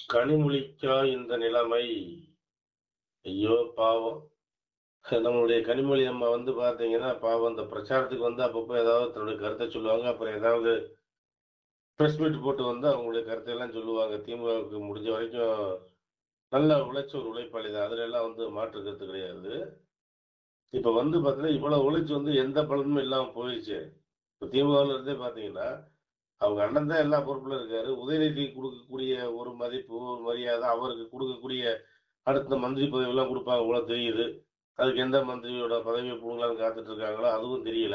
கனிமொழிக்கா இந்த நிலைமை ஐயோ பாவம் நம்மளுடைய கனிமொழி அம்மா வந்து பாத்தீங்கன்னா பாவம் இந்த பிரச்சாரத்துக்கு வந்து அப்பப்போ ஏதாவது தன்னுடைய கருத்தை சொல்லுவாங்க அப்புறம் ஏதாவது ப்ரெஸ் மீட் போட்டு வந்து அவங்களுடைய கருத்தை எல்லாம் சொல்லுவாங்க திமுகவுக்கு முடிஞ்ச வரைக்கும் நல்ல உழைச்ச ஒரு உழைப்பாளி தான் அதுல எல்லாம் வந்து மாற்று கருத்து கிடையாது இப்ப வந்து பாத்தீங்கன்னா இவ்வளவு உழைச்சு வந்து எந்த பலனும் இல்லாம போயிடுச்சு இப்ப திமுகவுல இருந்தே பாத்தீங்கன்னா அவங்க அண்ணன் தான் எல்லா பொறுப்புல இருக்காரு உதயநிதி கொடுக்கக்கூடிய ஒரு மதிப்பு ஒரு மரியாதை அவருக்கு கொடுக்கக்கூடிய அடுத்த மந்திரி பதவி எல்லாம் கொடுப்பாங்க போல தெரியுது அதுக்கு எந்த மந்திரியோட பதவியை போகலான்னு காத்துட்டு இருக்காங்களோ அதுவும் தெரியல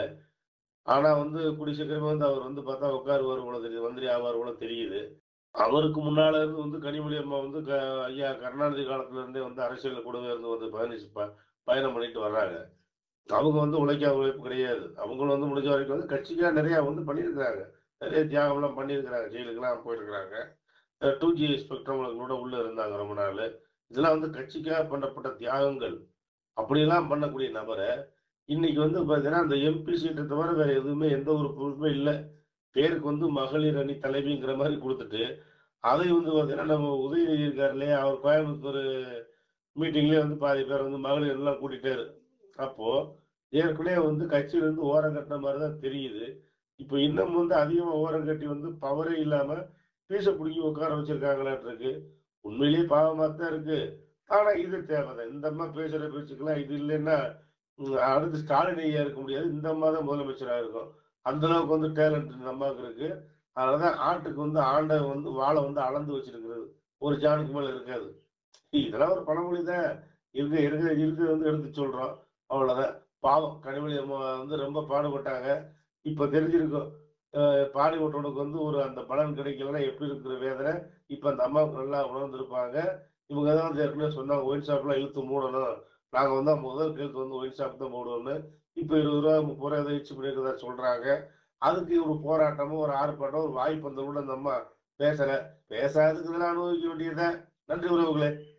ஆனா வந்து கூடிய சீக்கிரமே வந்து அவர் வந்து பார்த்தா உட்காருவார் போல தெரியுது மந்திரி ஆவார் போல தெரியுது அவருக்கு முன்னால இருந்து வந்து கனிமொழி அம்மா வந்து க- ஐயா கருணாநிதி காலத்துல இருந்தே வந்து அரசியல் கூடவே இருந்து வந்து பயணிச்சு ப- பயணம் பண்ணிட்டு வர்றாங்க அவங்க வந்து உழைக்காத உழைப்பு கிடையாது அவங்களும் வந்து முடிஞ்ச வரைக்கும் வந்து கட்சிக்காக நிறைய வந்து பண்ணியிருக்கிறாங்க நிறைய தியாகம்லாம் பண்ணியிருக்கிறாங்க ஜெயிலுக்கெல்லாம் போயிருக்கிறாங்க டூ ஜி ஸ்பெக்ட்ரம்களோட உள்ள இருந்தாங்க ரொம்ப நாள் இதெல்லாம் வந்து கட்சிக்காக பண்ணப்பட்ட தியாகங்கள் அப்படியெல்லாம் பண்ணக்கூடிய நபரை இன்னைக்கு வந்து பார்த்தீங்கன்னா அந்த எம்பி சீட்டை தவிர வேற எதுவுமே எந்த ஒரு பொறுப்புமே இல்லை பேருக்கு வந்து மகளிர் அணி தலைவிங்கிற மாதிரி கொடுத்துட்டு அதை வந்து பார்த்தீங்கன்னா நம்ம உதயநிதி இருக்கார் இல்லையா அவர் கோயம்புத்தூர் மீட்டிங்லேயே வந்து பாதி பேர் வந்து மகளிர் எல்லாம் கூட்டிட்டாரு அப்போ ஏற்கனவே வந்து கட்சியில இருந்து ஓரம் கட்டின மாதிரி தான் தெரியுது இப்போ இன்னும் வந்து அதிகமா ஓரம் கட்டி வந்து பவரே இல்லாம பீச பிடிங்கி உட்கார வச்சிருக்காங்களாட்டு இருக்கு உண்மையிலேயே பாவமா தான் இருக்கு ஆனா இது தேவைதான் இந்த அம்மா பேசுற பேச்சுக்கெல்லாம் இது இல்லைன்னா ம், அடுத்து ஸ்டாலின் ஐயா இருக்க முடியாது இந்த அம்மா தான் முதலமைச்சரா இருக்கும் அந்த அளவுக்கு வந்து டேலண்ட் இந்த அம்மாவுக்கு இருக்கு அதனாலதான் ஆட்டுக்கு வந்து ஆண்டை வந்து வாழை வந்து அளந்து வச்சிருக்கிறது ஒரு ஜானுக்கு மேல இருக்காது இதெல்லாம் ஒரு பழமொழி தான் இருக்கு இருக்கு இருக்கு வந்து எடுத்து சொல்றோம் அவ்வளவுதான் பாவம் கனிமொழி அம்மா வந்து ரொம்ப பாடுபட்டாங்க இப்ப தெரிஞ்சிருக்கும் அஹ் பாடுபட்டவனுக்கு வந்து ஒரு அந்த பலன் கிடைக்கலன்னா எப்படி இருக்கிற வேதனை இப்ப அந்த அம்மாவுக்கு நல்லா உணர்ந்திருப்பாங்க இவங்க தான் வந்து ஏற்கனவே சொன்னாங்க ஒயின் ஷாப்லாம் இழுத்து மூடணும் நாங்க வந்து முதல் கேள்வி வந்து ஒயின் ஷாப் தான் மூடுவோம்னு இப்ப இருபது ரூபா முப்பது ரூபா ஏதோ இச்சு பண்ணிருக்கதா சொல்றாங்க அதுக்கு ஒரு போராட்டமும் ஒரு ஆர்ப்பாட்டம் ஒரு வாய்ப்பு வந்த கூட அந்த அம்மா பேசல பேசாததுக்கு இதெல்லாம் அனுபவிக்க வேண்டியதுதான் நன்றி உறவுகளே